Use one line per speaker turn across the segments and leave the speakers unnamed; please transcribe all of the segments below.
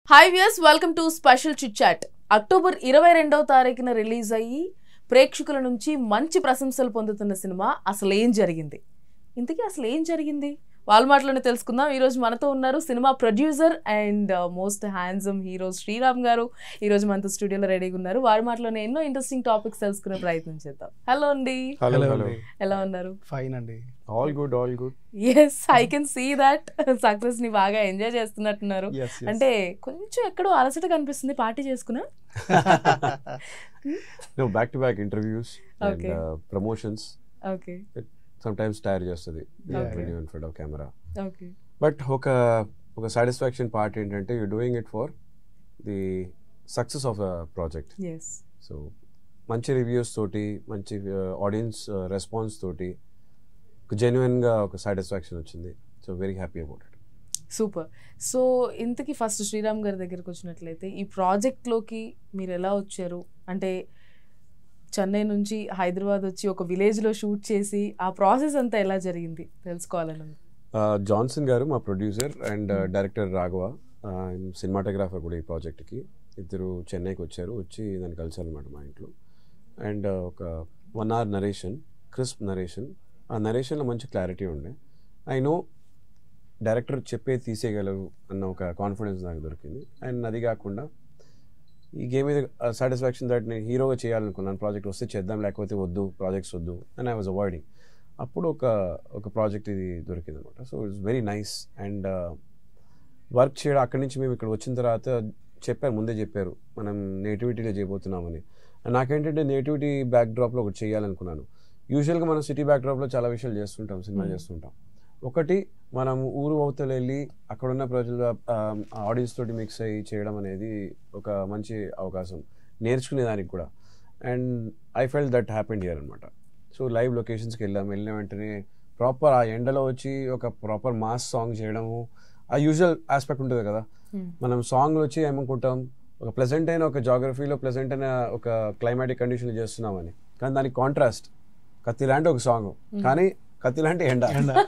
Hi viewers welcome to special chit chat October ఇరవై రెండవ తారీఖున రిలీజ్ అయ్యి ప్రేక్షకుల నుంచి మంచి ప్రశంసలు పొందుతున్న సినిమా అసలు ఏం జరిగింది ఇంతకీ అసలు ఏం జరిగింది వాళ్ళ మాటలోనే తెలుసుకుందాం ఈ రోజు మనతో ఉన్నారు cinema producer and most handsome hero Sriram garu ఈ రోజు మనతో స్టూడియోలో రెడీగా ఉన్నారు వారి మాటలోనే ఎన్నో ఇంట్రెస్టింగ్ టాపిక్స్ తెలుసుకునే ప్రయత్నం చేద్దాం హలో అండి
హలో
Hello
హలో
అండి.
ఎలా ఉన్నారు
ఫైన్ అండి
all good all good
yes I can see that success ని బాగా ఎంజాయ్ చేస్తున్నట్టున్నారు
ఎస్
అంటే కొంచెం ఎక్కడో అలసట కనిపిస్తుంది పార్టీ చేసుకున్నా
no back to back interviews and
Okay.
Promotions
okay
some times tire చేస్తుంది
Okay.
In front of camera
okay
but ఒక ఒక సాటిస్ఫాక్షన్ పార్ట్ ఏంటంటే you doing it for the success of a project
yes
so మంచి reviews తోటి మంచి audience response తోటి జెన్యున్గా ఒక సాటిస్ఫాక్షన్ వచ్చింది so very happy about it
super so ఇంతకీ ఫస్ట్ శ్రీరామ్ గారి దగ్గరికి వచ్చినట్లయితే ఈ ప్రాజెక్ట్లోకి మీరు ఎలా వచ్చారు అంటే చెన్నై నుంచి హైదరాబాద్ వచ్చి ఒక విలేజ్లో షూట్ చేసి ఆ ప్రాసెస్ అంతా ఎలా జరిగింది తెలుసుకోవాలని ఉంది.
జాన్సన్ గారు మా producer and
Hmm.
Director Raghava cinematographer కూడా ఈ ప్రాజెక్ట్కి ఇద్దరు చెన్నైకి వచ్చారు వచ్చి నన్ను కలిసారనమాట మా ఇంట్లో అండ్ ఒక one hour narration crisp narration ఆ నరేషన్లో మంచి క్లారిటీ ఉండే ఐ నో డైరెక్టర్ చెప్పే తీసేయగలరు అన్న ఒక కాన్ఫిడెన్స్ నాకు దొరికింది అండ్ అది కాకుండా ఈ గేమ్ మీద సాటిస్ఫాక్షన్ దట్ నేను హీరోగా చేయాలనుకున్నాను ప్రాజెక్ట్ వస్తే చేద్దాం లేకపోతే వద్దు ప్రాజెక్ట్స్ వద్దు అండ్ ఐ వాజ్ అవాయిడింగ్ అప్పుడు ఒక ఒక ప్రాజెక్ట్ ఇది దొరికింది అనమాట so it's very nice and work చేయడం అక్కడి నుంచి మేము ఇక్కడ వచ్చిన తర్వాత చెప్పారు ముందే చెప్పారు మనం నేటివిటీలో చేయబోతున్నామని And నాకేంటంటే నేటివిటీ బ్యాక్ డ్రాప్లో ఒకటి చేయాలనుకున్నాను యూజువల్గా మనం సిటీ బ్యాక్ డ్రాప్లో చాలా విషయాలు చేస్తుంటాం సినిమా
Hmm.
చేస్తుంటాం ఒకటి మనం ఊరు అవతల వెళ్ళి అక్కడున్న ప్రజల ఆడియన్స్ తోటి మిక్స్ అయ్యి చేయడం అనేది ఒక మంచి అవకాశం నేర్చుకునేదానికి కూడా and I felt that happened here అనమాట సో లైవ్ లొకేషన్స్కి వెళ్ళాం వెళ్ళిన వెంటనే ప్రాపర్ ఆ ఎండలో వచ్చి ఒక ప్రాపర్ మాస్ సాంగ్ చేయడము ఆ యూజువల్ ఆస్పెక్ట్ ఉంటుంది కదా
Hmm.
మనం సాంగ్లు వచ్చి ఏమనుకుంటాం ఒక ప్లెజెంట్ అయిన ఒక జాగ్రఫీలో ప్లెజెంట్ అయిన ఒక క్లైమాటిక్ కండిషన్ చేస్తున్నామని కానీ దానికి కాంట్రాస్ట్ కత్తి లాంటి ఒక సాంగ్ కానీ కత్తి లాంటి ఎండ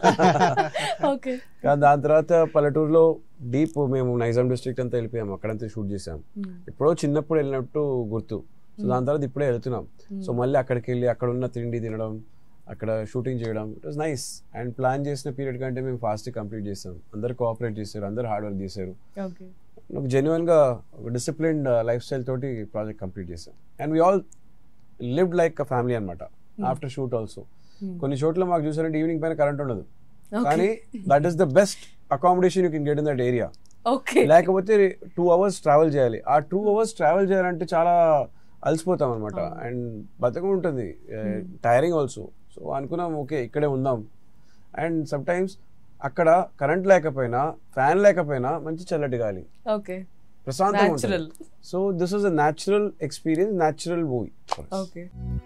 ఓకే
కానీ దాని తర్వాత పల్లెటూరులో డీప్ మేము నైజాం డిస్ట్రిక్ట్ అంతా వెళ్ళిపోయాము అక్కడంతా షూట్ చేసాం ఎప్పుడో చిన్నప్పుడు వెళ్ళినట్టు గుర్తు సో దాని తర్వాత ఇప్పుడే వెళ్తున్నాం సో మళ్ళీ అక్కడికి వెళ్ళి అక్కడ ఉన్న తిండి తినడం అక్కడ షూటింగ్ చేయడం it was nice and plan చేసిన పీరియడ్ కంటే మేము ఫాస్ట్ కంప్లీట్ చేసాం అందరు కోఆపరేట్ చేశారు అందరు హార్డ్ వర్క్ చేశారు
ఓకే
ఒక జెన్యున్ గా ఒక డిసిప్లిన్డ్ లైఫ్ స్టైల్ తోటి ప్రాజెక్ట్ కంప్లీట్ చేసాం and we all lived like a family అనమాట ఆఫ్టర్ షూట్ ఆల్సో కొన్ని చోట్ల మాకు చూసారంటే ఈవినింగ్ పైన కరెంట్ ఉండదు కానీ that is the best accommodation you can get in that area
okay
లేకపోతే టూ అవర్స్ ట్రావెల్ చేయాలి ఆ టూ అవర్స్ ట్రావెల్ చేయాలంటే చాలా అలసిపోతాం అనమాట
అవును.
అండ్ బతకం ఉంటుంది
Hmm.
టైరింగ్ ఆల్సో సో అనుకున్నాం ఓకే ఇక్కడే ఉందాం అండ్ సమ్ టైమ్స్ అక్కడ కరెంట్ లేకపోయినా ఫ్యాన్ లేకపోయినా మంచి చల్లటి గాలి
ఓకే
ప్రశాంతంగా ఉంటుంది
natural
so this was a natural experience natural movie
okay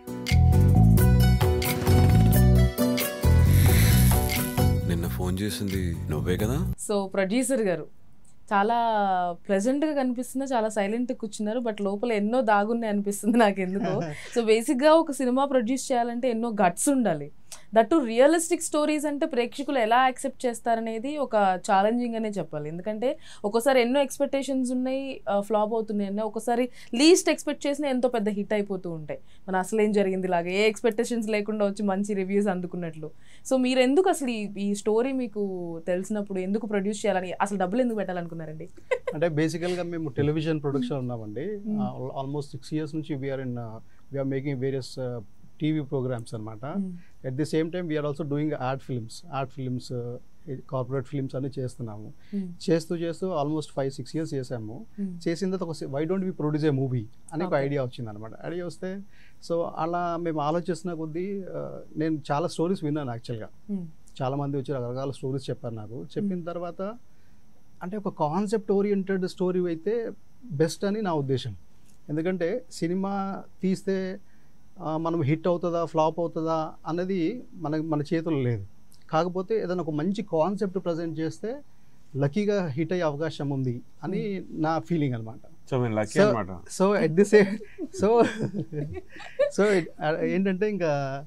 నిన్న ఫోన్ చేసింది నువ్వే కదా
సో ప్రొడ్యూసర్ గారు చాలా ప్లెజెంట్ గా కనిపిస్తున్నా చాలా సైలెంట్ కూర్చున్నారు బట్ లోపల ఎన్నో దాగున్నాయి అనిపిస్తుంది నాకు ఎందుకో సో బేసిక్ గా ఒక సినిమా ప్రొడ్యూస్ చేయాలంటే ఎన్నో గట్స్ ఉండాలి దట్టు రియలిస్టిక్ స్టోరీస్ అంటే ప్రేక్షకులు ఎలా యాక్సెప్ట్ చేస్తారనేది ఒక ఛాలెంజింగ్ అనే చెప్పాలి ఎందుకంటే ఒక్కోసారి ఎన్నో ఎక్స్పెక్టేషన్స్ ఉన్నాయి ఫ్లాప్ అవుతున్నాయి అన్న ఒకసారి లీస్ట్ ఎక్స్పెక్ట్ చేసిన ఎంతో పెద్ద హిట్ అయిపోతూ ఉంటాయి మన అసలు ఏం జరిగింది ఇలాగా ఏ ఎక్స్పెక్టేషన్స్ లేకుండా వచ్చి మంచి రివ్యూస్ అందుకున్నట్లు సో మీరు ఎందుకు అసలు ఈ- ఈ స్టోరీ మీకు తెలిసినప్పుడు ఎందుకు ప్రొడ్యూస్ చేయాలని అసలు డబ్బులు ఎందుకు పెట్టాలనుకున్నారండి
అంటే బేసికల్గా మేము టెలివిజన్ ప్రొడక్షన్ ఉన్నామండి
Hmm.
ఆల్మోస్ట్ సిక్స్ ఇయర్స్ నుంచి we're in we're making various TV programmes అనమాట at the same time we're also doing ad films ad films corporate films అన్ని చేస్తున్నాము చేస్తూ చేస్తూ ఆల్మోస్ట్ ఫైవ్ సిక్స్ ఇయర్స్ చేసాము చేసిన తర్వాత ఒక why don't we produce a movie అని ఒక
Okay.
ఐడియా వచ్చింది అనమాట ఐడియా వస్తే సో అలా మేము ఆలోచిస్తున్న కొద్దీ ఆ, నేను చాలా స్టోరీస్ విన్నాను యాక్చువల్గా చాలా మంది వచ్చి రకరకాల స్టోరీస్ చెప్పారు నాకు చెప్పిన తర్వాత అంటే ఒక కాన్సెప్ట్ ఓరియంటెడ్ స్టోరీ అయితే బెస్ట్ అని నా ఉద్దేశం ఎందుకంటే సినిమా తీస్తే ఆ, మనం హిట్ అవుతుందా ఫ్లాప్ అవుతుందా అన్నది మన మన చేతుల్లో లేదు కాకపోతే ఏదైనా ఒక మంచి కాన్సెప్ట్ ప్రజెంట్ చేస్తే లక్కీగా హిట్ అయ్యే అవకాశం ఉంది అని నా ఫీలింగ్ అనమాట
సో మేము లక్కీ
So-
అనమాట
so at the same so so ఏంటంటే ఇంకా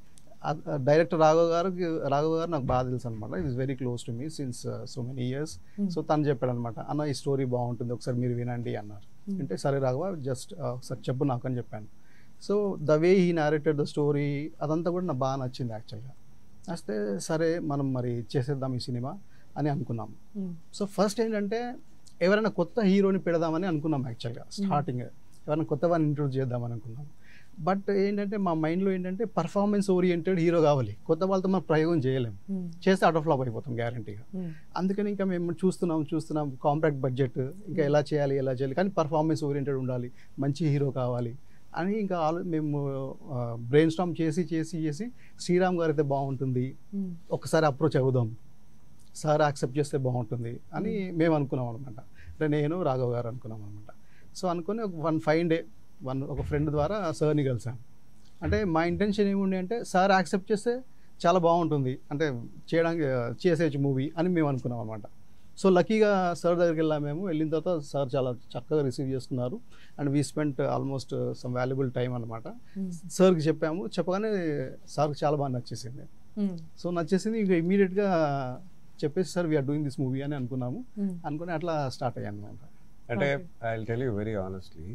డైరెక్టర్ రాఘవ్ గారు రాఘవ్ గారు నాకు బాగా తెలుసు అనమాట is very close to me since so many years
Hmm.
So తను చెప్పాడు అనమాట అన్న ఈ స్టోరీ బాగుంటుంది ఒకసారి మీరు వినండి అన్నారు
Hmm.
అంటే సరే రాఘవ జస్ట్ ఒకసారి చెప్పు నాకు అని చెప్పాను so the way he narrated the story అదంతా కూడా నాకు బాగా నచ్చింది యాక్చువల్గా నచ్చితే సరే మనం మరి చేసేద్దాం ఈ సినిమా అని అనుకున్నాం
ఉమ్,
సో ఫస్ట్ ఏంటంటే ఎవరైనా కొత్త హీరోని పెడదామని అనుకున్నాం యాక్చువల్గా స్టార్టింగ్ ఎవరైనా కొత్త వారిని ఇంట్రొడ్యూస్ చేద్దామని అనుకున్నాం బట్ ఏంటంటే మా మైండ్లో ఏంటంటే పర్ఫార్మెన్స్ ఓరియంటెడ్ హీరో కావాలి కొత్త వాళ్ళతో మనం ప్రయోగం చేయలేం
ఉమ్,
చేస్తే అవుట్ ఆఫ్ ఫ్లాప్ అయిపోతాం గ్యారంటీగా
ఉమ్,
అందుకని ఇంకా మేము చూస్తున్నాం చూస్తున్నాం కాంపాక్ట్ బడ్జెట్ ఇంకా ఎలా చేయాలి ఎలా చేయాలి కానీ పర్ఫార్మెన్స్ ఓరియంటెడ్ ఉండాలి మంచి హీరో కావాలి అని ఇంకా ఆలో మేము బ్రెయిన్ స్టామ్ చేసి చేసి చేసి శ్రీరామ్ గారు అయితే బాగుంటుంది
ఉమ్,
ఒకసారి అప్రోచ్ అవుదాం సార్ యాక్సెప్ట్ చేస్తే బాగుంటుంది అని మేము అనుకున్నాం అనమాట అంటే నేను రాఘవ్ గారు అనుకున్నాం అనమాట సో అనుకుని ఒక వన్ ఫైవ్ డే వన్ ఒక ఫ్రెండ్ ద్వారా సార్ని కలిసాం అంటే మా ఇంటెన్షన్ ఏముంది అంటే సార్ యాక్సెప్ట్ చేస్తే చాలా బాగుంటుంది అంటే చేయడానికి చేసేయచ్చు మూవీ అని మేము అనుకున్నాం అనమాట సో లక్కీగా సార్ దగ్గరికి వెళ్ళాం మేము వెళ్ళిన తర్వాత సార్ చాలా చక్కగా రిసీవ్ చేసుకున్నారు and we spent almost some valuable time అనమాట
ఉమ్,
సార్కి చెప్పాము చెప్పగానే సార్కి చాలా బాగా నచ్చేసింది
ఉమ్,
సో నచ్చేసింది ఇంకా ఇమీడియట్గా చెప్పేసి sir we're doing this movie అని అనుకున్నాము
ఉమ్,
అనుకుని అట్లా స్టార్ట్ అయ్యాను అనమాట
అంటే
Okay.
I tell you very honestly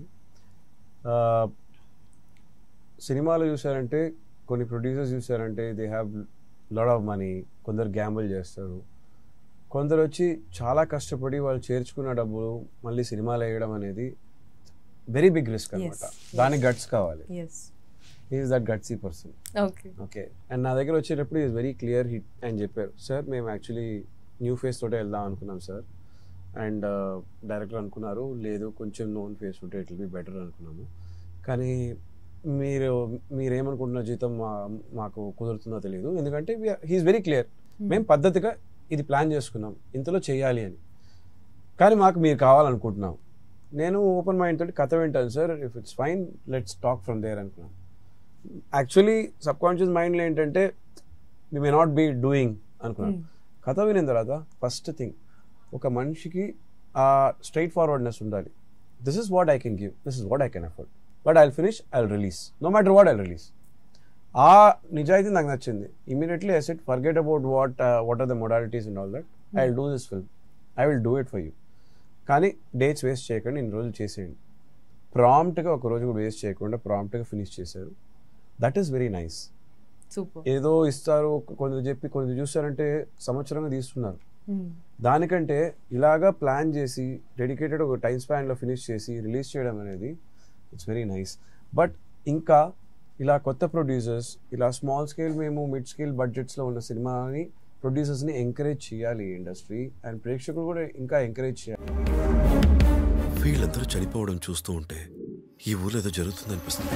సినిమాలు చూసారంటే కొన్ని ప్రొడ్యూసర్స్ చూసారంటే they have lot of money కొందరు గ్యాంబుల్ చేస్తారు కొందరు వచ్చి చాలా కష్టపడి వాళ్ళు చేర్చుకున్న డబ్బులు మళ్ళీ సినిమాలు వేయడం అనేది వెరీ బిగ్ రిస్క్ అనమాట
Yes,
దానికి గట్స్ కావాలి
yes,
is that gutsy person
okay,
okay and నా దగ్గర వచ్చేటప్పుడు ఈజ్ వెరీ క్లియర్ హిట్ అని చెప్పారు సార్ మేము యాక్చువల్లీ న్యూ ఫేస్ తోటే వెళ్దాం అనుకున్నాం సార్ అండ్ డైరెక్టర్ అనుకున్నారు లేదు కొంచెం నోన్ ఫేస్ ఉంటే ఇట్ విల్ బి బెటర్ అనుకున్నాము కానీ మీరు మీరేమనుకుంటున్న జీతం మా- మాకు కుదురుతుందో తెలియదు ఎందుకంటే హీఈస్ వెరీ క్లియర్ మేము పద్ధతిగా ఇది ప్లాన్ చేసుకున్నాం ఇంతలో చేయాలి అని కానీ మాకు మీరు కావాలనుకుంటున్నాం నేను ఓపెన్ మైండ్ తోటి కథ వింటాను sir if it's fine let's talk from there అనుకున్నాను యాక్చువల్లీ సబ్ కాన్షియస్ మైండ్లో ఏంటంటే we may not be doing అనుకున్నాను
ఉమ్,
కథ వినిన తర్వాత ఫస్ట్ థింగ్ ఒక మనిషికి ఆ స్ట్రైట్ ఫార్వర్డ్నెస్ ఉండాలి this is what I can give this is what I can afford but I finish I release no matter what I release ఆ నిజాయితీ నాకు నచ్చింది immediately I set forget about what what are the modalities and all that I will do this film I will do it for you కానీ dates waste చేయకుండా ఇన్ని రోజులు చేసేయండి ప్రాంప్ట్గా ఒక రోజు కూడా వేస్ట్ చేయకుండా ప్రాంప్ట్గా ఫినిష్ చేశారు that is very nice
super
ఏదో ఇస్తారు కొందరు చెప్పి కొందరు చూస్తారంటే సంవత్సరంగా తీస్తున్నారు
ఉమ్,
దానికంటే ఇలాగా ప్లాన్ చేసి డెడికేటెడ్ ఒక టైం స్పాన్లో ఫినిష్ చేసి రిలీజ్ చేయడం అనేది ఇట్స్ వెరీ నైస్ బట్ ఇంకా ఇలా కొత్త ప్రొడ్యూసర్స్ ఇలా స్మాల్ స్కేల్ మేము మిడ్ స్కేల్ బడ్జెట్స్లో ఉన్న సినిమాని ప్రొడ్యూసర్స్ని ఎంకరేజ్ చేయాలి ఇండస్ట్రీ అండ్ ప్రేక్షకులు కూడా ఇంకా ఎంకరేజ్ చేయాలి
వీళ్ళందరూ చనిపోవడం చూస్తూ ఉంటే ఈ ఊర్లో ఏదో జరుగుతుందనిపిస్తుంది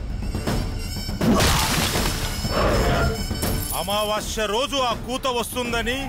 అమావాస్య రోజు ఆ కూత వస్తుందని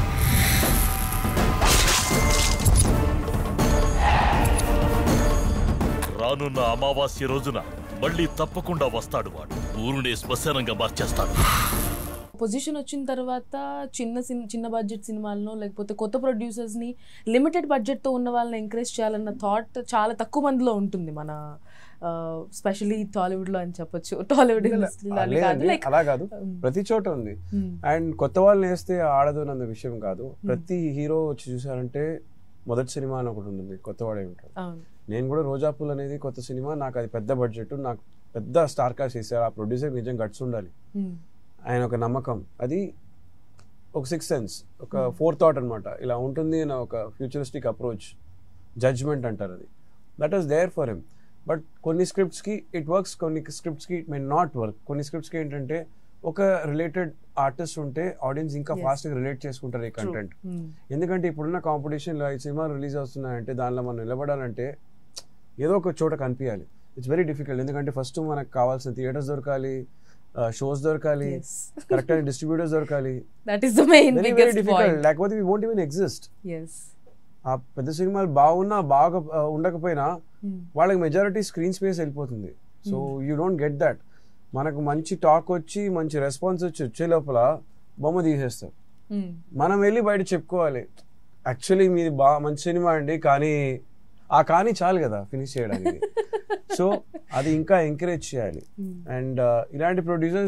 రానున్న అమావాస్య రోజున మళ్ళీ తప్పకుండా వస్తాడు వాడు ఊరునే శ్మశానంగా మార్చేస్తాడు
పొజిషన్ వచ్చిన తర్వాత చిన్న సిన్ చిన్న బడ్జెట్ సినిమాలను లేకపోతే కొత్త ప్రొడ్యూసర్స్ ని లిమిటెడ్ బడ్జెట్ తో ఉన్న వాళ్ళని ఎంకరేజ్ చేయాలన్న థాట్ చాలా తక్కువ మందిలో ఉంటుంది మన స్పెషలీ టాలీవుడ్ లో అని చెప్పొచ్చు టాలీవుడ్ ఇండస్ట్రీలో అని కాదు
లేదండి,
లైక్
అలా కాదు ప్రతి చోట ఉంది అండ్ కొత్త వాళ్ళని వేస్తే ఆడదు అన్న విషయం కాదు ప్రతి హీరో వచ్చి చూసారంటే మొదటి సినిమా అని ఒకటి ఉంటుంది కొత్తవాడే ఉంటాడు
అవును
నేను కూడా రోజాపూల్ అనేది కొత్త సినిమా నాకు అది పెద్ద బడ్జెట్ నాకు పెద్ద స్టార్ కాస్ట్ చేశారు ఆ ప్రొడ్యూసర్ నిజం గట్స్ ఉండాలి
Hmm.
ఆయన ఒక నమ్మకం అది ఒక సిక్స్ సెన్స్ ఒక ఫోర్ థాట్ అనమాట ఇలా ఉంటుంది అన్న ఒక ఫ్యూచరిస్టిక్ అప్రోచ్ జడ్జ్మెంట్ అంటారు అది that is there for him but కొన్ని స్క్రిప్ట్స్కి ఇట్ వర్క్స్ కొన్ని స్క్రిప్ట్స్కి ఇట్ మే నాట్ వర్క్ కొన్ని స్క్రిప్ట్స్కి ఏంటంటే ఒక రిలేటెడ్ ఆర్టిస్ట్ ఉంటే ఆడియన్స్ ఇంకా
Yes.
ఫాస్ట్గా రిలేట్ చేసుకుంటారు ఈ
True.
Content
Hmm.
ఎందుకంటే ఇప్పుడున్న కాంపిటీషన్లో ఈ సినిమా రిలీజ్ అవుతున్నాయంటే దానిలో మనం నిలబడాలంటే ఏదో ఒక చోట కనిపించాలి ఇట్స్ వెరీ డిఫికల్ట్ ఎందుకంటే ఫస్ట్ మనకు కావాల్సిన థియేటర్స్ దొరకాలి షోస్ దొరకాలి
Yes.
కరెక్ట్ అయిన డిస్ట్రిబ్యూటర్స్ దొరకాలి
that is the main
very very
biggest
difficult
point
లేకపోతే we won't even exist
as
ఆ పెద్ద సినిమాలు బాగున్నా బాగా ఆ, ఉండకపోయినా వాళ్ళకి మెజారిటీ స్క్రీన్ స్పేస్ వెళ్ళిపోతుంది so you don't get that మనకు మంచి టాక్ వచ్చి మంచి రెస్పాన్స్ వచ్చి వచ్చే లోపల బొమ్మ తీసేస్తారు మనం వెళ్ళి బయట చెప్పుకోవాలి యాక్చువల్లీ మీది బాగా మంచి సినిమా అండి కానీ ఆ కానీ చాలు కదా ఫినిష్ చేయడానికి సో అది ఇంకా ఎంకరేజ్ చేయాలి అండ్ ఇలాంటి producers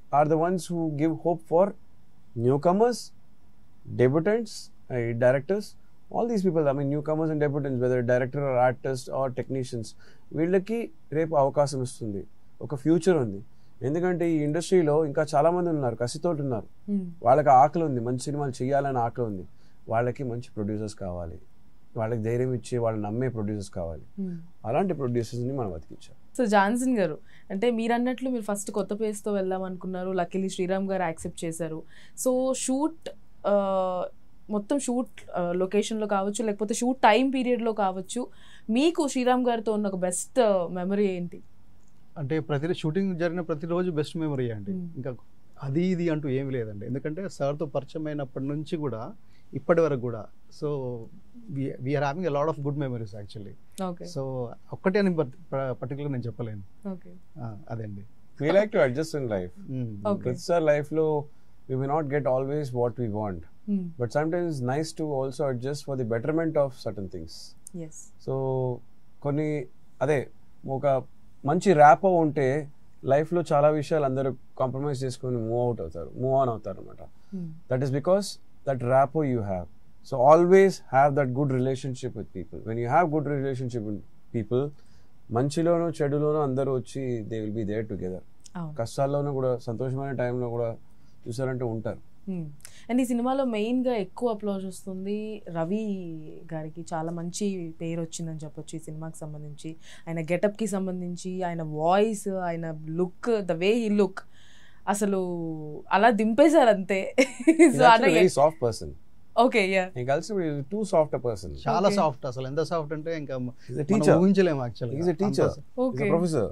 are the ones who give hope for newcomers, debutants, uh, directors, all these people. I mean, newcomers and debutants, whether director or artist or technicians, వీళ్ళకి రేపు అవకాశం ఇస్తుంది ఒక ఫ్యూచర్ ఉంది ఎందుకంటే ఈ ఇండస్ట్రీలో ఇంకా చాలా మంది ఉన్నారు కసితోటి ఉన్నారు వాళ్ళకి ఆకలి ఉంది మంచి సినిమాలు చేయాలని ఆకలి ఉంది వాళ్ళకి మంచి ప్రొడ్యూసర్స్ కావాలి వాళ్ళకి ధైర్యం ఇచ్చి వాళ్ళని నమ్మే ప్రొడ్యూసర్స్ కావాలి అలాంటి ప్రొడ్యూసర్స్ని మనం బతికించాలి
సో జాన్సన్ గారు అంటే మీరు అన్నట్లు మీరు ఫస్ట్ కొత్త పేస్తో వెళ్దాం అనుకున్నారు లక్కీలీ శ్రీరామ్ గారు యాక్సెప్ట్ చేశారు సో షూట్ మొత్తం షూట్ లొకేషన్లో కావచ్చు లేకపోతే షూట్ టైం పీరియడ్లో కావచ్చు మీకు శ్రీరామ్ గారితో ఉన్న ఒక బెస్ట్ మెమరీ ఏంటి
అంటే ప్రతి షూటింగ్ జరిగిన ప్రతిరోజు బెస్ట్ మెమరీ అండి
Hmm.
ఇంకా అది ఇది అంటూ ఏమీ లేదండి ఎందుకంటే సార్తో పరిచయం అయినప్పటి నుంచి కూడా ఇప్పటి వరకు కూడా so we are having a lot of good memories actually
okay
so ఒక్కటే అని పర్టికులర్ నేను చెప్పలేను
ఓకే
ఆ, అదండి
we like to adjust in life
Hmm.
Okay.
ప్రతిసారి లైఫ్లో we may not get always what we want but sometimes nice to also adjust for the betterment of certain things
yes
so కొన్ని అదే ఒక మంచి rap ఉంటే లైఫ్లో చాలా విషయాలు అందరూ కాంప్రమైజ్ చేసుకొని మూవ్ అవుట్ అవుతారు మూవ్ ఆన్ అవుతారు అనమాట that is because that rapport you have so always have that good relationship with people when you have good relationship with people మంచిలోనూ చెడులోనూ అందరూ వచ్చి they will be there together
అవును
కష్టాల్లోనూ కూడా సంతోషమైన టైంలో కూడా చూసారంటే ఉంటారు
అండ్ ఈ సినిమాలో మెయిన్గా ఎక్కువ అప్లోజ్ వస్తుంది రవి గారికి చాలా మంచి పేరు వచ్చిందని చెప్పొచ్చు ఈ సినిమాకి సంబంధించి ఆయన గెటప్కి సంబంధించి ఆయన వాయిస్ ఆయన look the way he look అసలు అలా దింపేశారు అంతే సో అలా
very soft person
okay yeah
నేను కలిసి టూ సాఫ్ట్ పర్సన్
చాలా
Okay.
సాఫ్ట్ అసలు ఎంత సాఫ్ట్ అంటే ఇంకా
He's a
మనం
teacher.
ఊహించలేము actually
He's a teacher.
Okay
He's a professor.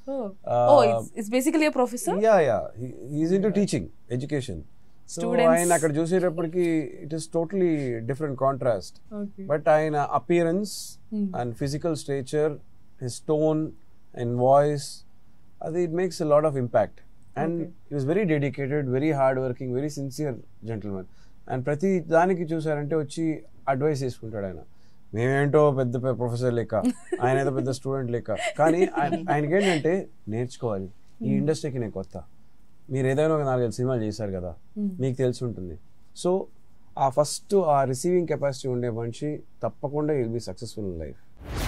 Oh it's basically a professor
yeah yeah he's into teaching education so
Students-
ఆయన అక్కడ చూసేటప్పటికి it is totally different contrast
okay
but ఆయన appearance and physical stature his tone and voice అది it makes lot of impact and
Okay.
He was very dedicated very hard working very sincere gentlemen and ప్రతి దానికి చూసారంటే వచ్చి advice చేసుకుంటాడు ఆయన మేమేంటో పెద్ద professor లెక్క ఆయన ఏదో పెద్ద స్టూడెంట్ లెక్క కానీ ఆయన- ఆయనకి ఏంటంటే నేర్చుకోవాలి ఈ ఇండస్ట్రీకి నేను కొత్త మీరు ఏదైనా ఒక నాలుగైదు సినిమాలు చేశారు కదా మీకు తెలిసి ఉంటుంది సో ఆ ఫస్ట్ ఆ రిసీవింగ్ కెపాసిటీ ఉండే మనిషి తప్పకుండా will be successful in life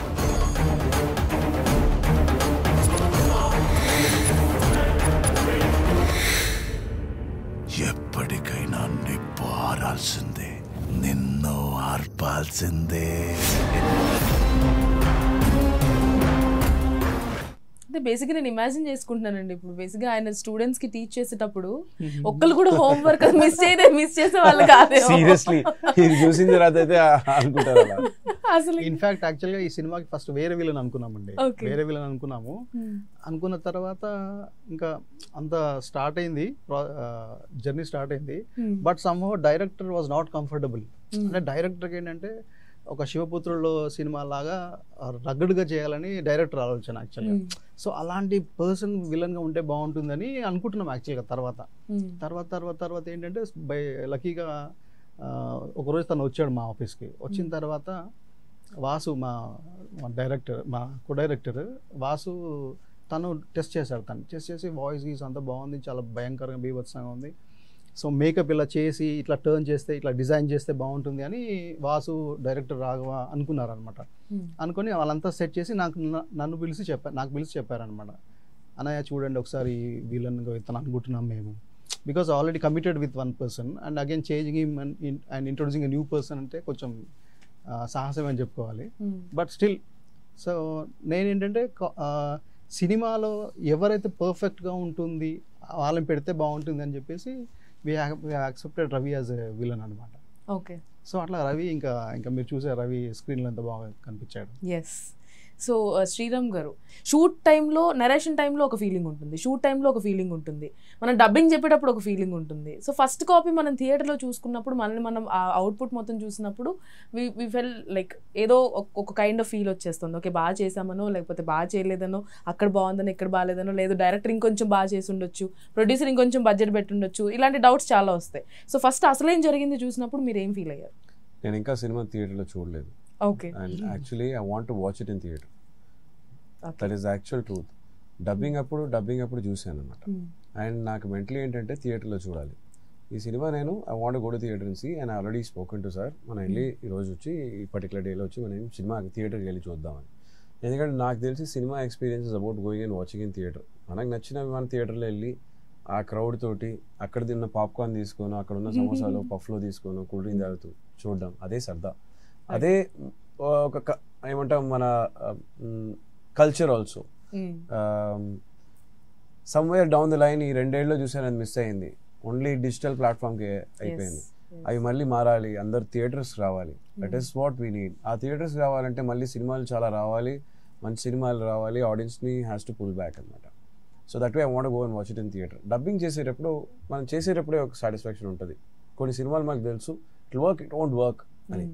ఎప్పటికైనా నిప్పు ఆరాల్సిందే నిన్ను ఆర్పాల్సిందే
అంటే బేసిక్గా నేను ఇమాజిన్ చేసుకుంటున్నానండి ఇప్పుడు బేసిక్గా ఆయన స్టూడెంట్స్ కి టీచ్ చేసేటప్పుడు ఒక్కరు కూడా హోంవర్క్ మిస్ చేయడే మిస్ చేసే వాళ్ళు కాదే
సీరియస్లీ ఇది చూసిన తర్వాత అయితే అనుకుంటారు అలా
అసలు
ఇన్ఫాక్ట్ యాక్చువల్గా ఈ సినిమాకి ఫస్ట్ వేరే విలన్ అనుకున్నామండి
Okay.
వేరే విలన్ అనుకున్నాము
Hmm.
అనుకున్న తర్వాత ఇంకా అంత స్టార్ట్ అయింది జర్నీ స్టార్ట్ అయింది
Hmm.
But some director was not comfortable అంటే డైరెక్టర్కి ఏంటంటే ఒక శివపుత్రుల్లో సినిమా లాగా రగ్గడ్గా చేయాలని డైరెక్టర్ ఆలోచన యాక్చువల్గా
Hmm.
సో అలాంటి పర్సన్ విలన్గా ఉంటే బాగుంటుందని అనుకుంటున్నాం యాక్చువల్గా తర్వాత
Hmm.
తర్వాత తర్వాత తర్వాత ఏంటంటే బై లక్కీగా ఆ, ఒకరోజు తను వచ్చాడు మా ఆఫీస్కి వచ్చిన తర్వాత వాసు మా మా డైరెక్టర్ మా కో డైరెక్టర్ వాసు తను టెస్ట్ చేశాడు తను టెస్ట్ చేసి వాయిస్ గీస్ అంతా బాగుంది చాలా భయంకరంగా బీభత్సంగా ఉంది సో మేకప్ ఇలా చేసి ఇట్లా టర్న్ చేస్తే ఇట్లా డిజైన్ చేస్తే బాగుంటుంది అని వాసు డైరెక్టర్ రాఘవ అనుకున్నారనమాట
Hmm.
అనుకొని వాళ్ళంతా సెట్ చేసి నాకు న- నన్ను పిలిచి చెప్పారు నాకు పిలిచి చెప్పారనమాట అన్నయ్య చూడండి ఒకసారి వీళ్ళని ఇతను అనుకుంటున్నాం మేము because already committed with one person and again changing him and introducing new person అంటే కొంచెం ఆ, సాహసం అని చెప్పుకోవాలి
Hmm.
బట్ స్టిల్ సో నేనేంటంటే క- ఆ, సినిమాలో ఎవరైతే పర్ఫెక్ట్గా ఉంటుంది వాళ్ళని పెడితే బాగుంటుంది అని చెప్పేసి we accepted Ravi as a villain అనమాట
ఓకే
సో అట్లా రవి ఇంకా ఇంకా మీరు చూసే రవి స్క్రీన్లో ఎంత బాగా కనిపించాడు
ఎస్ సో శ్రీరామ్ గారు షూట్ టైంలో నరేషన్ టైంలో ఒక ఫీలింగ్ ఉంటుంది షూట్ టైంలో ఒక ఫీలింగ్ ఉంటుంది మనం డబ్బింగ్ చెప్పేటప్పుడు ఒక ఫీలింగ్ ఉంటుంది సో ఫస్ట్ కాపీ మనం థియేటర్లో చూసుకున్నప్పుడు మనల్ని మనం ఆ అవుట్పుట్ మొత్తం చూసినప్పుడు వి వి ఫెల్ లైక్ ఏదో ఒక- ఒక కైండ్ ఆఫ్ ఫీల్ వచ్చేస్తుంది ఓకే బాగా చేసామనో లేకపోతే బాగా చేయలేదనో అక్కడ బాగుందనో ఇక్కడ బాగాలేదనో లేదు డైరెక్టర్ ఇంకొంచెం బాగా చేసి ఉండొచ్చు ప్రొడ్యూసర్ ఇంకొంచెం బడ్జెట్ పెట్టుండొచ్చు ఇలాంటి డౌట్స్ చాలా వస్తాయి సో ఫస్ట్ అసలేం జరిగింది చూసినప్పుడు మీరు ఏం ఫీల్ అయ్యారు
నేను ఇంకా సినిమా థియేటర్లో చూడలేదు
okay
and actually I want to watch it in theatre
Okay.
That is actual truth dubbing అప్పుడు డబ్బింగ్ అప్పుడు చూశాను అనమాట అండ్ నాకు మెంటలీ ఏంటంటే థియేటర్లో చూడాలి ఈ సినిమా నేను I want go to theatre see and already spoken to sir మనం వెళ్ళి ఈ రోజు వచ్చి ఈ పర్టికులర్ డేలో వచ్చి మనం సినిమా థియేటర్కి వెళ్ళి చూద్దామని ఎందుకంటే నాకు తెలిసి సినిమా experience is about going and watching in theatre మనకు నచ్చిన మన థియేటర్లో వెళ్ళి ఆ క్రౌడ్ తోటి అక్కడ తిన్న పాప్కార్న్ తీసుకోను అక్కడ ఉన్న సమోసాలు పఫ్లో తీసుకోను కూల్ డ్రింక్ తాగుతూ చూడడం అదే సరదా అదే ఒక క- ఏమంటాం మన culture also somewhere down the line ఈ రెండేళ్ళు చూసాను అది మిస్ అయింది ఓన్లీ డిజిటల్ ప్లాట్ఫామ్కి అయిపోయింది అవి మళ్ళీ మారాలి అందరు థియేటర్స్ రావాలి that is what we need ఆ థియేటర్స్ రావాలంటే మళ్ళీ సినిమాలు చాలా రావాలి మంచి సినిమాలు రావాలి ఆడియన్స్ని హ్యాస్ టు పుల్ బ్యాక్ అనమాట so that way I want go and watch it in theatre dubbing చేసేటప్పుడు మనం చేసేటప్పుడే ఒక సాటిస్ఫాక్షన్ ఉంటుంది కొన్ని సినిమాలు మనకు తెలుసు it work it won't work అని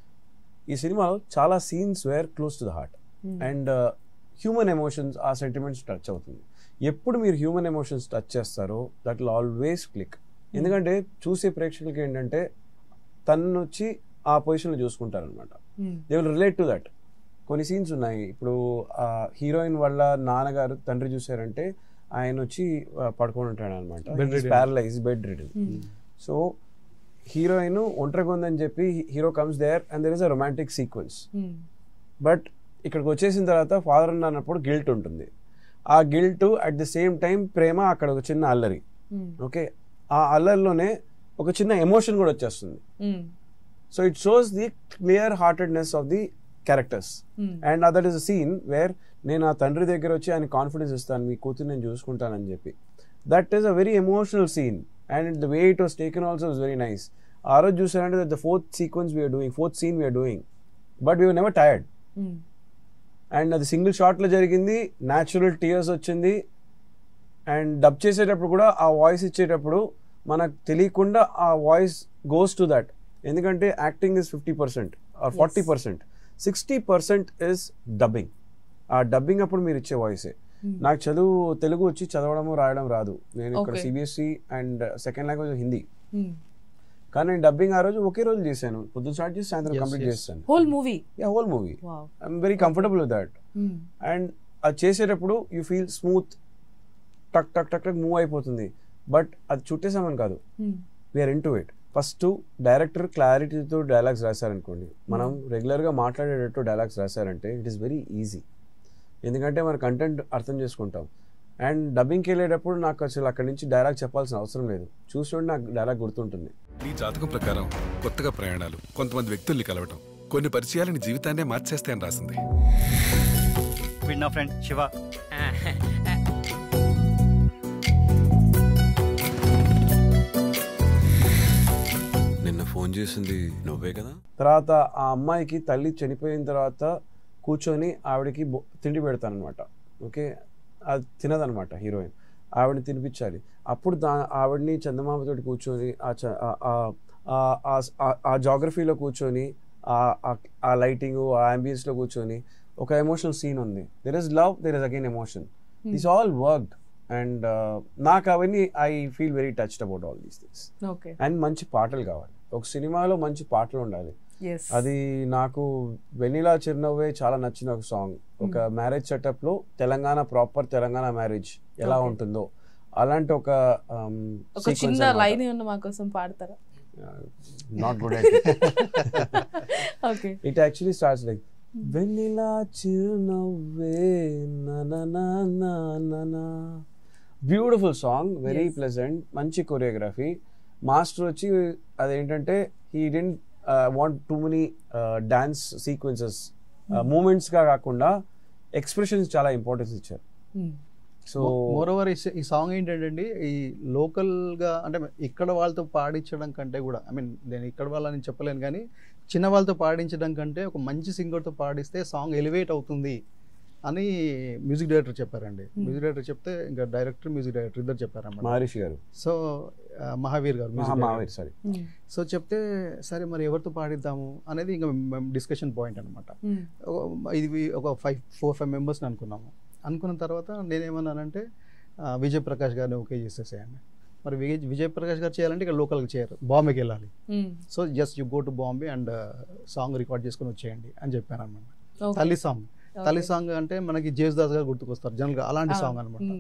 ఈ సినిమాలో చాలా scenes where close to the heart and human emotions ఆ సెంటిమెంట్స్ టచ్ అవుతుంది ఎప్పుడు మీరు హ్యూమన్ ఎమోషన్స్ టచ్ చేస్తారో దట్ విల్ ఆల్వేస్ క్లిక్ ఎందుకంటే చూసే ప్రేక్షకులకి ఏంటంటే తను వచ్చి ఆ పొజిషన్లో చూసుకుంటారనమాట they will relate to that కొన్ని సీన్స్ ఉన్నాయి ఇప్పుడు హీరోయిన్ వాళ్ళ నాన్నగారు తండ్రి చూసారంటే ఆయన వచ్చి ఆ, పడుకొని ఉంటాడు అనమాట
Bedridden.
Paralyse bedridden so heroine ఒంటరిగా ఉందని చెప్పి hero comes there and there is a romantic sequence but ఇక్కడికి వచ్చేసిన తర్వాత ఫాదర్ అన్నప్పుడు గిల్ట్ ఉంటుంది ఆ guilt at the same time ప్రేమ అక్కడ ఒక చిన్న అల్లరి ఓకే ఆ అల్లరిలోనే ఒక చిన్న ఎమోషన్ కూడా వచ్చేస్తుంది so it shows the clear heartedness of the characters and that is a scene where నేను ఆ తండ్రి దగ్గర వచ్చి ఆయన కాన్ఫిడెన్స్ ఇస్తాను మీ కూతురు నేను చూసుకుంటానని చెప్పి that is a very emotional scene and the way it was taken also is very nice ఆ రోజు చూసారంటే the fourth sequence we are doing fourth scene we are doing but we never tired and అది single షాట్లో జరిగింది natural tears వచ్చింది and dub చేసేటప్పుడు కూడా ఆ వాయిస్ ఇచ్చేటప్పుడు మనకు తెలియకుండా ఆ వాయిస్ గోస్ టు దట్ ఎందుకంటే acting is fifty percent or forty percent sixty percent is dubbing ఆ డబ్బింగ్ అప్పుడు మీరు ఇచ్చే వాయిసే నాకు చదువు తెలుగు వచ్చి చదవడము రాయడం రాదు నేను ఇక్కడ
Okay.
CBSE and second language Hindi కానీ నేను డబ్బింగ్ ఆ రోజు ఒకే రోజు చేశాను పొద్దున్న స్టార్ట్ చేసి సాయంత్రం
Yes,
కంప్లీట్
yes.
చేస్తాను
whole movie
yeah whole movie
wow
I'm very comfortable with that and అది చేసేటప్పుడు యూ ఫీల్ స్మూత్ టక్ టక్ టక్ టక్ మూవ్ అయిపోతుంది బట్ అది చుట్టేసామని కాదు we are into it first director క్లారిటీతో డైలాగ్స్ రాశారనుకోండి మనం రెగ్యులర్గా మాట్లాడేటట్టు డైలాగ్స్ రాశారంటే ఇట్ ఈస్ వెరీ ఈజీ ఎందుకంటే మన కంటెంట్ అర్థం చేసుకుంటాం అండ్ డబ్బింగ్కి వెళ్ళేటప్పుడు నాకు అసలు అక్కడి నుంచి డైలాగ్ చెప్పాల్సిన అవసరం లేదు చూస్తుంటే నాకు డైలాగ్ గుర్తుంటుంది
నీ జాతకం ప్రకారం కొత్తగా ప్రయాణాలు కొంతమంది వ్యక్తుల్ని కలవటం కొన్ని పరిచయాలని జీవితాన్నే మార్చేస్తే అని రాసింది
వీడు నా ఫ్రెండ్ శివ
నిన్న ఫోన్ చేసింది నువ్వే కదా
తర్వాత ఆ అమ్మాయికి తల్లి చనిపోయిన తర్వాత కూర్చొని ఆవిడకి బొ- తిండి పెడతానమాట ఓకే అది తినదనమాట హీరోయిన్ ఆవిడని తినిపించాలి అప్పుడు దా ఆవిడని చందమామతో కూర్చొని ఆ చ- ఆ- ఆ- ఆ- ఆ- ఆ- ఆ జాగ్రఫీలో కూర్చొని ఆ- ఆ- ఆ లైటింగ్ ఆ అంబియన్స్లో కూర్చొని ఒక ఎమోషనల్ సీన్ ఉంది there is love there is again emotion this all worked and నాకు అవన్నీ I feel very touched about all these things
okay
and మంచి పాటలు కావాలి ఒక సినిమాలో మంచి పాటలు ఉండాలి
ఎస్
అది నాకు వెనిలా చిరునవ్వే చాలా నచ్చిన ఒక సాంగ్ ఒక మ్యారేజ్ సెటప్ లో తెలంగాణ ప్రాపర్ తెలంగాణ మ్యారేజ్ ఎలా
Okay.
ఉంటుందో అలాంటి ఒక
ఒక చిన్న లైన్ ఏమన్నా మా కోసం పాడతారా
not good
okay
it actually starts like వెనిలా చిరునవ్వే beautiful song very
Yes.
Pleasant మంచి కొరియోగ్రఫీ మాస్టర్ వచ్చి అదేంటంటే he didn't want too many dance sequences moments గా కాకుండా ఎక్స్ప్రెషన్స్ చాలా ఇంపార్టెన్స్ ఇచ్చారు సో
మోర్ ఓవర్ ఈ సాంగ్ ఏంటంటే ఈ లోకల్ గా అంటే ఇక్కడ వాళ్ళతో పాడించడం కంటే కూడా ఐ మీన్ నేను ఇక్కడ వాళ్ళని చెప్పలేను కానీ చిన్న వాళ్ళతో పాడించడం కంటే ఒక మంచి సింగర్తో పాడిస్తే సాంగ్ ఎలివేట్ అవుతుంది అని మ్యూజిక్ డైరెక్టర్ చెప్పారండి మ్యూజిక్ డైరెక్టర్ చెప్తే ఇంకా డైరెక్టర్ మ్యూజిక్ డైరెక్టర్ ఇద్దరు చెప్పారన్నమాట
మహర్షి గారు
సో ఆ, మహావీర్ గారు music director.
Mahaveer sorry
so చెప్తే సరే మరి ఎవరితో పాడిద్దాము అనేది ఇంకా డిస్కషన్ పాయింట్ అనమాట ఇది ఒక ఫైవ్ ఫోర్ ఫైవ్ మెంబర్స్ని అనుకున్నాము అనుకున్న తర్వాత నేనేమన్నానంటే ఆ, విజయ్ ప్రకాష్ గారిని ఓకే చేసేసేయండి మరి విజయ్ విజయ్ ప్రకాష్ గారు చేయాలంటే ఇక్కడ లోకల్కి చేయరు బాంబేకి వెళ్ళాలి so just you go to Bombay and song record చేసుకొని వచ్చేయండి అని చెప్పాను అనమాట తల్లి సాంగ్ తల్లి సాంగ్ అంటే మనకి జేసుదాస్ గారు గుర్తుకొస్తారు జనరల్గా అలాంటి సాంగ్ అనమాట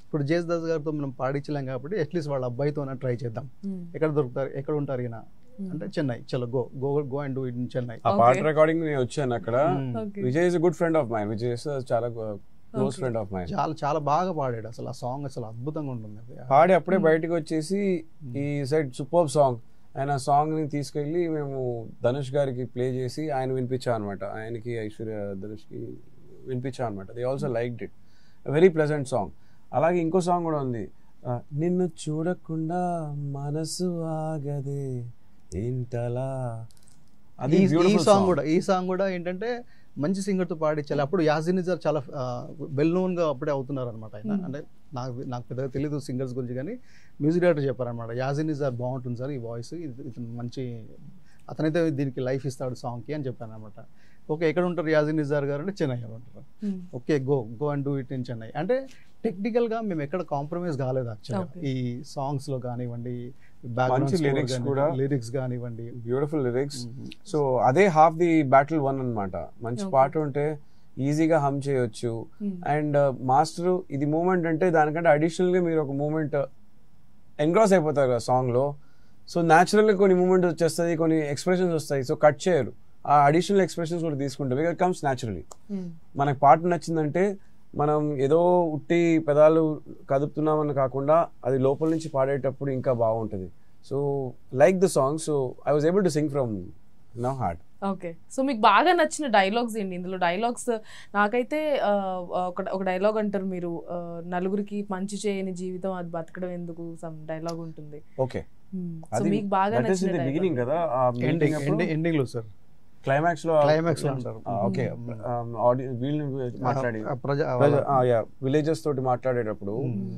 ఇప్పుడు జేసుదాస్ గారితో మనం పాడించలేం కాబట్టి అట్లీస్ట్ వాళ్ళ అబ్బాయితోనే ట్రై చేద్దాం
Hmm.
ఎక్కడ దొరుకుతారు ఎక్కడ ఉంటారు ఈయన అంటే చెన్నై చలో go go go and do it in Chennai
ఆ పాట
Okay.
రికార్డింగ్ నేను వచ్చాను అక్కడ
Okay.
Vijay is good friend of mine Vijay is చాలా క్లోజ్ ఫ్రెండ్ ఆఫ్ మైన్
చాలా చాలా బాగా పాడాడు అసలు ఆ సాంగ్ అసలు అద్భుతంగా ఉంటుంది అది.
పాడి అప్పుడే బయటకు వచ్చేసి ఈ సైడ్ సూపర్ సాంగ్ ఆయన ఆ సాంగ్ ని తీసుకెళ్లి మేము ధనుష్ గారికి ప్లే చేసి ఆయన వినిపించాం అనమాట ఆయనకి ఐశ్వర్య ధనుష్ కి వినిపించాం అనమాట they also like it very pleasant song అలాగే ఇంకో సాంగ్ కూడా ఉంది ఆ, నిన్ను చూడకుండా మనసు ఆగదే ఏంటలా అది
ఈ- ఈ
beautiful
సాంగ్ కూడా ఈ సాంగ్ కూడా ఏంటంటే మంచి singer తో పాడించాలి అప్పుడు యాజిన్ నిజార్ చాలా వెల్ నోన్ గా అప్పుడే అవుతున్నారు అనమాట ఆయన అంటే నాకు నాకు పెద్దగా తెలియదు సింగర్స్ గురించి కానీ మ్యూజిక్ డైరెక్టర్ చెప్పారనమాట యాజిన్ నిజార్ బాగుంటుంది సార్ ఈ వాయిస్ ఇతను మంచి అతనైతే దీనికి లైఫ్ ఇస్తాడు song కి అని చెప్పాను అనమాట ఓకే ఎక్కడ ఉంటారు యాజిన్ నిజార్ గారు అంటే చెన్నై ఉంటారు
Hmm.
Okay go go and do it in Chennai అంటే టెక్నికల్ గా మేము ఎక్కడ కాంప్రమైజ్ కాలేదు యాక్చువల్గా
Okay.
ఈ సాంగ్స్ లో కానివ్వండి
మంచి lyrics కూడా.
లిరిక్స్ కానివ్వండి
బ్యూటిఫుల్ లిరిక్స్ సో అదే హాఫ్ ది బ్యాటిల్ వన్ అన్నమాట మంచి
Okay.
పాట ఉంటే ఈజీగా హమ్ చేయొచ్చు
Hmm.
అండ్ మాస్టర్ ఇది మూమెంట్ అంటే దానికంటే అడిషనల్ గా మీరు ఒక మూమెంట్ ఎంగ్రాస్ అయిపోతారు ఆ సాంగ్ లో సో న్యాచురల్ గా కొన్ని మూమెంట్ వచ్చేస్తాయి కొన్ని ఎక్స్ప్రెషన్స్ వస్తాయి సో కట్ చేయరు ఆ అడిషనల్ ఎక్స్ప్రెషన్స్ కూడా తీసుకుంటారు ఇట్ కమ్స్ న్యాచురలీ
Hmm.
మనకి పాట నచ్చిందంటే మనం ఏదో ఉట్టి పెదాలు కదుపుతున్నామని కాకుండా అది లోపల నుంచి పాడేటప్పుడు ఇంకా బాగుంటుంది so like the song so I was able to sing from no heart
okay so మీకు బాగా నచ్చిన డైలాగ్స్ ఏంటి ఇందులో డైలాగ్స్ నాకైతే ఆ, ఒక ఒక డైలాగ్ అంటారు మీరు ఆ, నలుగురికి మంచి చేయని జీవితం అది బతకడం ఎందుకు సమ్ డైలాగ్ ఉంటుంది
ఓకే
సో మీకు బాగా నచ్చిన
బిగినింగ్
dialogue.
కదా
ఎండింగ్ ఎండింగ్ లో సార్
క్లైమాక్స్ లో
Climax లో అంటారు.
ఓకే ఆడియన్స్ వీళ్ళు మాట్లాడి
ఆ ప్రజ
విలేజెస్ తోటి మాట్లాడేటప్పుడు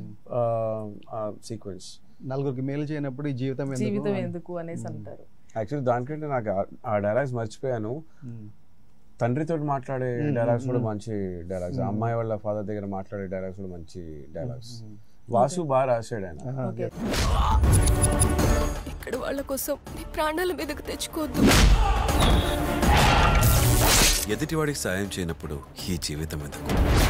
సీక్వెన్స్
నలుగురికి మేలు చేయనప్పుడు ఈ జీవితం ఎందుకు?
జీవితం ఎందుకు అనేసి అంటారు
యాక్చువల్లీ దానికంటే నాకు ఆ- ఆ డైలాగ్స్ మర్చిపోయాను
మ్మ్.
తండ్రితో మాట్లాడే
మ్మ్,
డైలాగ్స్ కూడా
మ్మ్.
మంచి డైలాగ్స్
మ్మ్.
అమ్మాయి వాళ్ళ ఫాదర్ దగ్గర మాట్లాడే డైలాగ్స్ కూడా మంచి డైలాగ్స్ వాసు బాగా రాశాడు ఆయన
ఆహా,
ఓకే
ఇక్కడ వాళ్ళ కోసం నీ ప్రాణాల మీదకు తెచ్చుకోవద్దు
ఎదుటివాడికి సాయం చేయనప్పుడు ఈ జీవితం ఎందుకు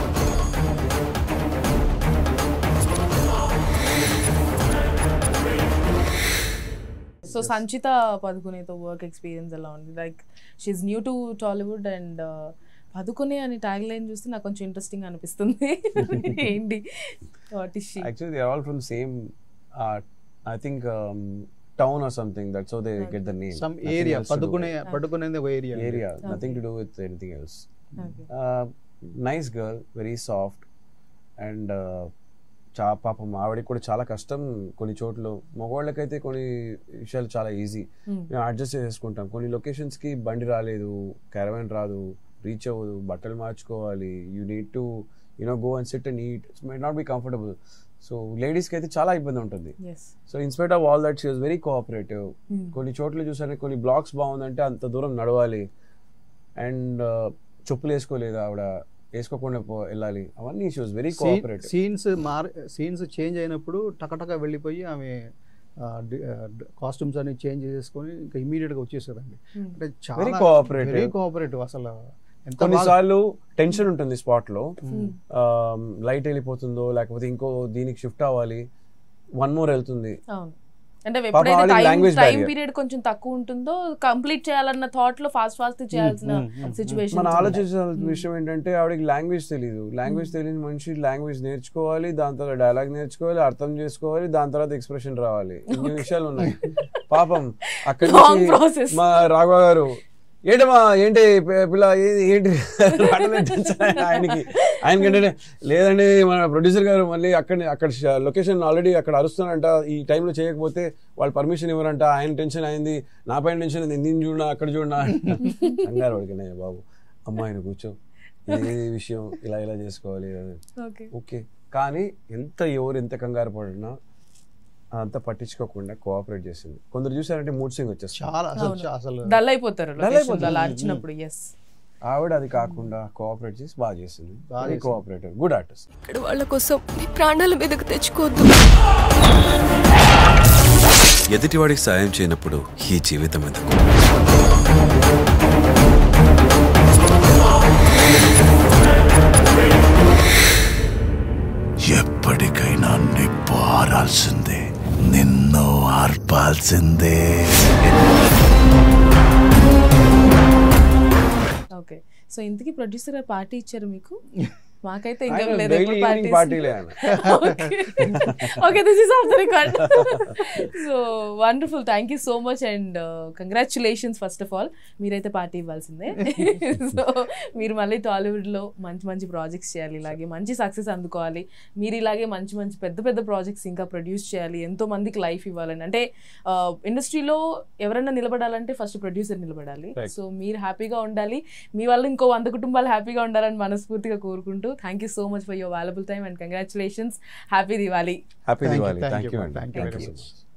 సో సంచిత పదుకునేతో వర్క్ ఎక్స్పీరియన్స్ ఎలా ఉంది like she's new to Tollywood and Padukone అని ట్యాగ్ లైన్ చూస్తే నాకు కొంచెం ఇంట్రెస్టింగ్ అనిపిస్తుంది ఏంటి what is she
actually they all from same I think town or something that's how they get the name
some area Padukone పడుకునేది ఒక area
area nothing to do with anything else
Okay.
Nice girl very soft and చా పాపం ఆవిడకి కూడా చాలా కష్టం కొన్ని చోట్ల మగవాళ్ళకైతే కొన్ని విషయాలు చాలా ఈజీ
Hmm.
మేము అడ్జస్ట్ చేసుకుంటాం కొన్ని లొకేషన్స్కి బండి రాలేదు క్యారవాన్ రాదు రీచ్ అవ్వదు బట్టలు మార్చుకోవాలి you need to you know go and sit and eat it's might not be comfortable so లేడీస్కి అయితే చాలా ఇబ్బంది ఉంటుంది
yes
so in spite of all that she was very cooperative కొన్ని చోట్ల చూసాను కొన్ని బ్లాక్స్ బాగుందంటే అంత దూరం నడవాలి అండ్ చెప్పులు వేసుకోలేదు ఆవిడ వేసుకోకుండా పో- వెళ్ళాలి అవన్నీ she was very cooperative
scenes మార్ సీన్స్ చేంజ్ అయినప్పుడు టకటక వెళ్ళిపోయి ఆమె కాస్ట్యూమ్స్ అన్ని చేంజ్ చేసుకొని ఇంకా ఇమీడియట్ గా వచ్చేసేదండి అంటే చాలా
Very cooperative.
వెరీ కోఆపరేటివ్ అసలు ఎంత బాగా-
కొన్నిసార్లు టెన్షన్ ఉంటుంది స్పాట్ లో లైట్ వెళ్ళిపోతుందో లేకపోతే ఇంకో దీనికి షిఫ్ట్ అవ్వాలి వన్ మోర్ వెళ్తుంది
అవును అంటే
పాపం
ఎప్పుడైతే
వాళ్ళకి
time
language
time
barrier.
Period కొంచెం తక్కువ ఉంటుందో కంప్లీట్ చేయాలన్న థాట్ లో ఫాస్ట్ ఫాస్ట్ చేయాల్సిన
mm, mm,
సిచ్యువేషన్
మన ఆలోచించాల్సిన విషయం ఏంటంటే ఆవిడకి లాంగ్వేజ్ తెలియదు లాంగ్వేజ్ తెలియని మనిషి లాంగ్వేజ్ నేర్చుకోవాలి దాని తర్వాత డైలాగ్ నేర్చుకోవాలి అర్థం చేసుకోవాలి దాని తర్వాత ఎక్స్ప్రెషన్ రావాలి ఇన్ని విషయాలు ఉన్నాయి పాపం అక్కడి
Long
నుంచి
process.
మా రాఘవ గారు ఏంటమ్మా ఏంటి పి- పిల్ల ఏది- ఏంటి రావడమే tension ఆయన- ఆయనకి ఆయనకంటే లేదండి మన ప్రొడ్యూసర్ గారు మళ్ళీ అక్కడ అక్కడ లొకేషన్ ఆల్రెడీ అక్కడ అరుస్తున్నారంట ఈ టైంలో చేయకపోతే వాళ్ళు పర్మిషన్ ఇవ్వరంట ఆయన టెన్షన్ అయింది నా పైన టెన్షన్ అయింది నేను చూడనా అక్కడ చూడనా కంగారు పడికనే బాబు అమ్మాయిని కూర్చో ఏ విషయం ఇలా ఇలా చేసుకోవాలి అని.
ఓకే
ఓకే కానీ ఎంత ఎవరు ఎంత కంగారు పడినా అదంతా పట్టించుకోకుండా కోఆపరేట్ చేసింది కొందరు చూసారంటే మూడ్ సింగ్ వచ్చేస్తుంది
చాలా అసలు చా- అసలు
డల్ అయిపోతారు
Dull
location
అయిపోతారు.
లో అలా అరిచినప్పుడు ఎస్
ఆవిడ అది కాకుండా కోఆపరేట్ చేసి బాగా చేసింది
బాగా చేసింది.
కోఆపరేటివ్ గుడ్ ఆర్టిస్ట్
ఇక్కడ వాళ్ళ కోసం నీ ప్రాణాల మీదకు తెచ్చుకోవద్దు
ఎదుటివాడికి సాయం చేయనప్పుడు ఈ జీవితం ఎందుకు ఎప్పటికైనా
తెలిసిందే
ఓకే సో ఇంతకీ ప్రొడ్యూసర్ గారు పార్టీ ఇచ్చారు మీకు మాకైతే ఇంకా
ఆయన
లేదు
daily
ఎప్పుడు
evening
parties?
party లే ఆయన.
Okay this is off the record so wonderful thank you so much and congratulations first of all మీరైతే పార్టీ ఇవ్వాల్సిందే సో మీరు మళ్ళీ టాలీవుడ్లో మంచి మంచి ప్రాజెక్ట్స్ చేయాలి ఇలాగే మంచి సక్సెస్ అందుకోవాలి మీరు ఇలాగే మంచి మంచి పెద్ద పెద్ద ప్రాజెక్ట్స్ ఇంకా ప్రొడ్యూస్ చేయాలి ఎంతో మందికి లైఫ్ ఇవ్వాలని అంటే ఇండస్ట్రీలో ఎవరైనా నిలబడాలంటే ఫస్ట్ ప్రొడ్యూసర్ నిలబడాలి
Right.
సో మీరు హ్యాపీగా ఉండాలి మీ వల్ల ఇంకో వంద కుటుంబాలు హ్యాపీగా ఉండాలని మనస్ఫూర్తిగా కోరుకుంటూ thank you so much for your valuable time and congratulations happy Diwali
happy
Thank you,
Diwali
thank
thank
you,
you
ma'am.
అండి
Thank you
thank
very
you
much.